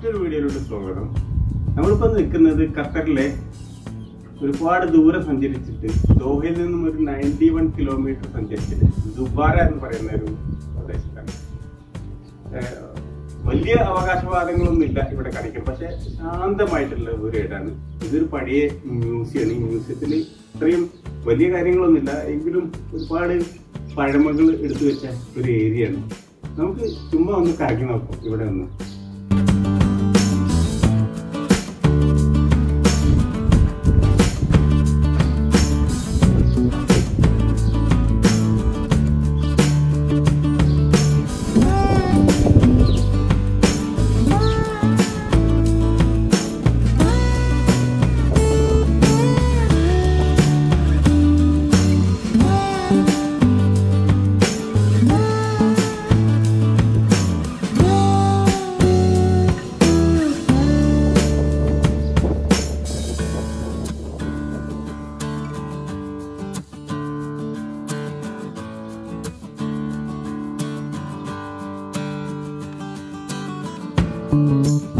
മറ്റൊരു വീഡിയോയിലൂടെ സ്വാഗതം നമ്മളിപ്പോൾ നിൽക്കുന്നത് ഖത്തറിലെ ഒരുപാട് ദൂരം സഞ്ചരിച്ചിട്ട് ദോഹയിൽ നിന്നും ഒരു നയൻറ്റി വൺ കിലോമീറ്റർ സഞ്ചരിച്ചിട്ട് ദുബാര എന്ന് പറയുന്ന ഒരു പ്രദേശത്താണ് ഏഹ് വലിയ അവകാശവാദങ്ങളൊന്നും ഇല്ല ഇവിടെ കാണിക്കാൻ പക്ഷെ ശാന്തമായിട്ടുള്ള ഒരു ഇടാണ് ഇതൊരു പഴയ മ്യൂസിയമാണ് ഈ മ്യൂസിയത്തിൽ ഇത്രയും വലിയ കാര്യങ്ങളൊന്നുമില്ല എങ്കിലും ഒരുപാട് പഴമകൾ എടുത്തു വെച്ച ഒരു ഏരിയയാണ് നമുക്ക് ചുമ്മാ ഒന്ന് കറങ്ങി നോക്കാം ഇവിടെ ഒന്ന് Thank